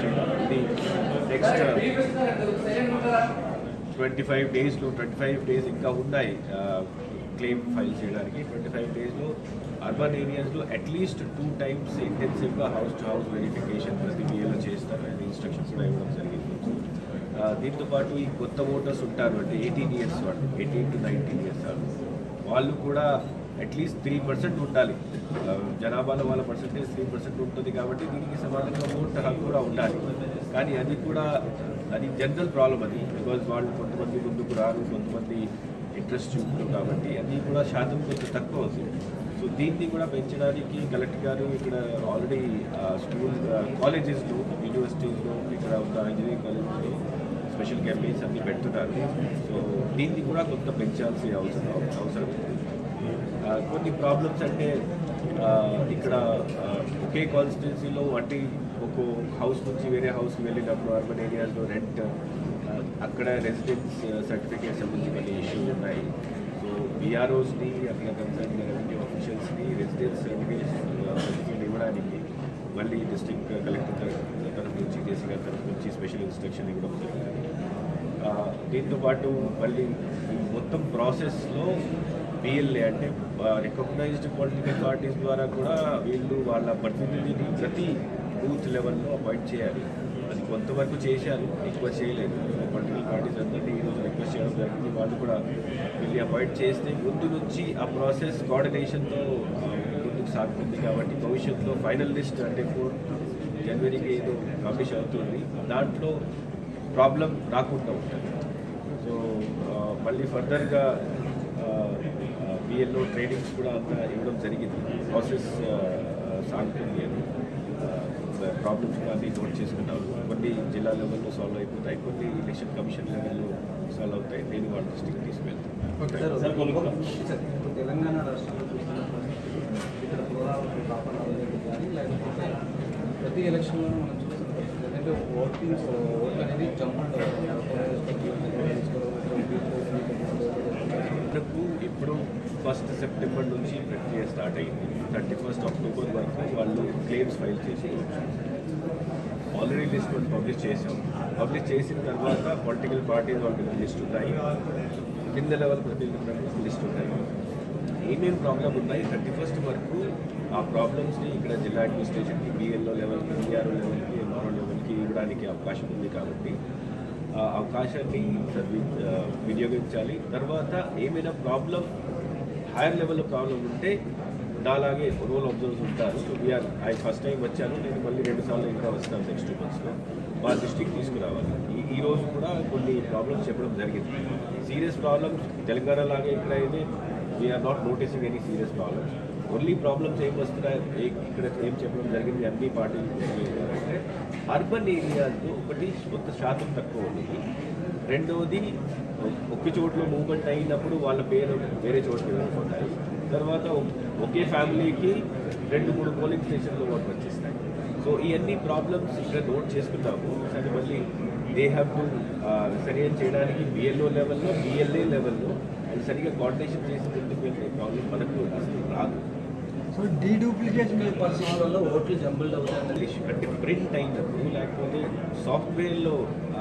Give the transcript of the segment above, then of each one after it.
చేయడం ఇది next twenty five డేస్లో ట్వంటీ ఫైవ్ డేస్ ఇంకా ఉన్నాయి క్లెయిమ్ ఫైల్ చేయడానికి ట్వంటీ ఫైవ్ డేస్లో అర్బన్ ఏరియాస్లో అట్లీస్ట్ టూ టైమ్స్ ఇంటెన్సివ్గా హౌస్ టు హౌస్ వెరిఫికేషన్ ప్రతి బిఏలో చేస్తారు అది ఇన్స్ట్రక్షన్స్ కూడా ఇవ్వడం జరిగింది ఆ, దీంతో పాటు ఈ కొత్త ఓటర్స్ ఉంటారు అంటే ఎయిటీన్ ఇయర్స్ వాళ్ళు ఎయిటీన్ టు నైన్టీన్ ఇయర్స్ వాళ్ళు వాళ్ళు కూడా అట్లీస్ట్ త్రీ పర్సెంట్ ఉండాలి ఆ, జనాభాలో వాళ్ళ పర్సెంటేజ్ త్రీ పర్సెంట్ ఉంటుంది కాబట్టి దీనికి సమానంగా ఓటు హక్కు కూడా ఉండాలి కానీ అది కూడా అది జనరల్ ప్రాబ్లం అది బికాజ్ వాళ్ళు కొంతమంది ముందుకు రారు కొంతమంది ఇంట్రెస్ట్ చూపుతారు కాబట్టి అది కూడా శాతం కొంచెం తక్కువ అవుతుంది సో దీన్ని కూడా పెంచడానికి కలెక్టర్ గారు ఇక్కడ ఆల్రెడీ స్కూల్ కాలేజెస్లో యూనివర్సిటీస్లో ఇక్కడ ఉన్న ఇంజనీరింగ్ కాలేజెస్లో స్పెషల్ క్యాంపెయిన్స్ అన్ని పెడుతున్నారు సో దీన్ని కూడా కొంత పెంచాల్సిన అవసరం అవసరం ఉంది ఆ, కొన్ని ప్రాబ్లమ్స్ అంటే ఆ, ఇక్కడ ఆ, ఒకే కాన్స్టిట్యున్సీలో అంటే ఒక హౌస్ నుంచి వేరే హౌస్కి వెళ్ళినప్పుడు అర్బన్ ఏరియాస్లో రెంట్ అక్కడ రెసిడెన్స్ సర్టిఫికేట్ సంబంధించి కొన్ని ఇష్యూస్ ఉన్నాయి సో బీఆర్ఓస్ని అట్లా కన్సర్న్ రెవెన్యూ ఆఫీషియల్స్ని రెసిడెన్స్ సర్టిఫికేట్ ఇవ్వడానికి మళ్ళీ డిస్ట్రిక్ట్ కలెక్టర్ తరఫు నుంచి జేసీ గారి తరఫు నుంచి స్పెషల్ ఇన్స్ట్రక్షన్ ఇవ్వడం జరిగింది ఆ, దీంతో పాటు మళ్ళీ ఈ మొత్తం ప్రాసెస్లో పిఎల్ఏ అంటే రికగ్నైజ్డ్ పొలిటికల్ పార్టీస్ ద్వారా కూడా వీళ్ళు వాళ్ళ ప్రతినిధిని ప్రతి బూత్ లెవెల్లో అపాయింట్ చేయాలి అది కొంతవరకు చేశారు ఎక్కువ చేయలేదు పొలిటికల్ పార్టీస్ అందరినీ ఈరోజు రిక్వెస్ట్ చేయడం జరిగింది వాళ్ళు కూడా వీళ్ళు అపాయింట్ చేస్తే ముందు నుంచి ఆ ప్రాసెస్ కోఆర్డినేషన్తో ముందుకు సాగుతుంది కాబట్టి భవిష్యత్తులో ఫైనల్ లిస్ట్ అంటే ఫోర్ జనవరికి ఏదో పబ్లిష్ అవుతుంది దాంట్లో ప్రాబ్లం రాకుండా ఉంటుంది సో ఆ, మళ్ళీ ఫర్దర్గా బిఎల్ఓ ట్రైనింగ్స్ కూడా అంతా ఇవ్వడం జరిగింది ప్రాసెస్ సాగుతుంది అని ప్రాబ్లమ్స్ కూడా అన్ని నోట్ చేసుకున్నాము కొన్ని జిల్లా లెవెల్లో సాల్వ్ అయిపోతాయి కొన్ని ఎలక్షన్ కమిషన్ లెవెల్లో సాల్వ్ అవుతాయి నేను వాళ్ళ దృష్టికి తీసుకువెళ్తాను సార్, సార్, ఇప్పుడు తెలంగాణ రాష్ట్రంలో చూసినప్పుడు ఇక్కడ పోరాటం కాపాడాలి కానీ లేకపోతే ప్రతి ఎలక్షన్లో మనం చూస్తున్నాం ఎందుకంటే ఓటింగ్ ఓట్లు అనేది జంప్ మనకు ఇప్పుడు ఫస్ట్ సెప్టెంబర్ నుంచి ప్రక్రియ స్టార్ట్ అయింది థర్టీ ఫస్ట్ అక్టోబర్ వరకు వాళ్ళు క్లెయిమ్స్ ఫైల్ చేసుకోవచ్చు ఆల్రెడీ లిస్ట్ మనం పబ్లిష్ చేసాం పబ్లిష్ చేసిన తర్వాత పొలిటికల్ పార్టీస్ వాళ్ళకి లిస్ట్ ఉన్నాయి కింద లెవెల్ ప్రతినిధులకు లిస్ట్ ఉన్నాయి ఏమేమి ప్రాబ్లం ఉన్నాయి థర్టీ ఫస్ట్ వరకు ఆ ప్రాబ్లమ్స్ని ఇక్కడ జిల్లా అడ్మినిస్ట్రేషన్కి బిఎల్ఓ లెవెల్కి బీఆర్ఓ లెవెల్కి ఎంఆర్ఓ లెవెల్కి ఇవ్వడానికి అవకాశం ఉంది కాబట్టి ఆ అవకాశాన్ని సద్వి ఆ, వినియోగించాలి తర్వాత ఏమైనా ప్రాబ్లం హైయర్ లెవెల్లో ప్రాబ్లం ఉంటే నాలాగే రోల్ అబ్జర్వర్స్ ఉంటారు so we're I first time వచ్చాను నేను మళ్ళీ రెండు సార్లు ఇంకా వస్తాను నెక్స్ట్ టూ మంత్స్లో వాళ్ళ దృష్టికి తీసుకురావాలి ఈ ఈ రోజు కూడా కొన్ని ప్రాబ్లమ్స్ చెప్పడం జరిగింది సీరియస్ ప్రాబ్లమ్స్ తెలంగాణ లాగే ఇక్కడ అయితే we're not noticing any serious problems only problems ఏం వస్తున్నాయి ఏ- ఇక్కడ ఏం చెప్పడం జరిగింది అన్ని పార్టీలు అంటే అర్బన్ ఏరియాస్లో ఒకటి కొంత శాతం తక్కువ ఉంది రెండవది ఒకే చోట్ల మూవ్మెంట్ అయినప్పుడు వాళ్ళ పేరు వేరే చోట్ల వెళ్ళిపోతాయి తర్వాత ఒకే ఫ్యామిలీకి రెండు మూడు పోలింగ్ స్టేషన్లు ఓటు వచ్చేస్తాయి సో ఇవన్నీ ప్రాబ్లమ్స్ ఇక్కడ నోట్ చేసుకున్నాము సరే మళ్ళీ దే హ్యావ్ టు సరిగా చేయడానికి బిఎల్ఓ లెవెల్లో బిఎల్ఏ లెవెల్లో అది సరిగా కోఆర్డినేషన్ చేసి ముందుకు వెళ్తే ప్రాబ్లం మనకు అసలు రాదు సో డీడూప్లికేషన్ పర్సనల్ వల్ల ఓట్లు జంబుల్డ్ అవుతాయన్నది ఇంగ్లీష్ అంటే ప్రింట్ అయినప్పుడు లేకపోతే సాఫ్ట్వేర్లో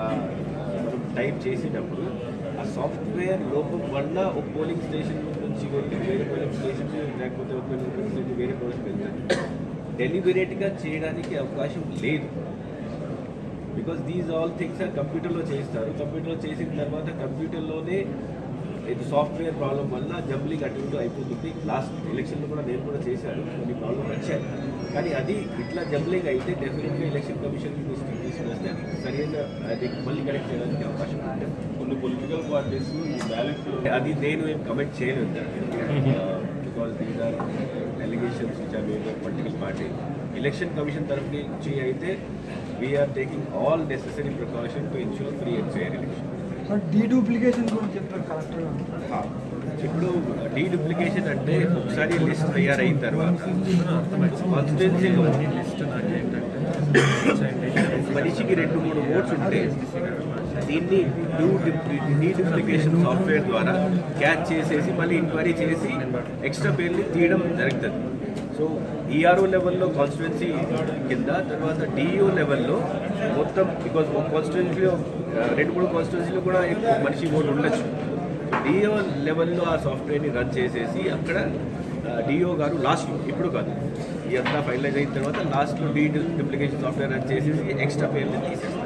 మనం టైప్ చేసేటప్పుడు ఆ సాఫ్ట్వేర్ లోపం వల్ల ఒక పోలింగ్ స్టేషన్ నుంచి వెళ్ళి వేరే పోలింగ్ స్టేషన్ లేకపోతే ఒక పోలింగ్ స్టేషన్ వేరే పోలింగ్ వెళ్తారు డెలిబరేట్గా చేయడానికి అవకాశం లేదు because these all things are కంప్యూటర్లో చేస్తారు కంప్యూటర్లో చేసిన తర్వాత కంప్యూటర్లోనే ఇది సాఫ్ట్వేర్ ప్రాబ్లం వల్ల జంబ్లింగ్ అటు ఇటు అయిపోతుంది లాస్ట్ ఎలక్షన్లో కూడా నేను కూడా చేశాను కొన్ని ప్రాబ్లం వచ్చాయి కానీ అది ఇట్లా జంబ్లింగ్ అయితే డెఫినెట్గా ఎలక్షన్ కమిషన్ దృష్టికి తీసుకొస్తే సరైన అది మళ్ళీ కరెక్ట్ చేయడానికి అవకాశం ఉంటుంది కొన్ని పొలిటికల్ పార్టీస్ బ్యాలెట్ అది నేను ఏం కమెంట్ చేయలేదు because these are allegations which are made political party election commission తరఫు నుంచి అయితే we're taking all necessary precaution to ensure free and fair election sir deduplication గురించి చెప్పారు కలెక్టర్ గారు ఇప్పుడు డీడూప్లికేషన్ అంటే ఒకసారి లిస్ట్ తయారైన తర్వాత కాన్స్టిట్యున్సీలో మనిషికి రెండు మూడు ఓట్స్ ఉంటే దీన్ని డ్యూ డీడూప్లికేషన్ సాఫ్ట్వేర్ ద్వారా క్యాచ్ చేసేసి మళ్ళీ ఎంక్వైరీ చేసి ఎక్స్ట్రా పేర్ని తీయడం జరుగుతుంది సో ఈఆర్ఓ లెవెల్లో కాన్స్టిట్యున్సీ కింద తర్వాత డిఈఓ లెవెల్లో మొత్తం బికాజ్ ఒక కాన్స్టిట్యున్సీలో రెండు మూడు కాన్స్టిట్యున్సీలో కూడా ఎక్కువ మనిషి ఓటు ఉండొచ్చు డిఓ లెవెల్లో ఆ సాఫ్ట్వేర్ని రన్ చేసేసి అక్కడ డిఓ గారు లాస్ట్లో ఇప్పుడు కాదు ఇదంతా ఫైనలైజ్ అయిన తర్వాత లాస్ట్లో డీ డూప్లికేషన్ సాఫ్ట్వేర్ రన్ చేసేసి ఎక్స్ట్రా పేర్లు తీసేస్తారు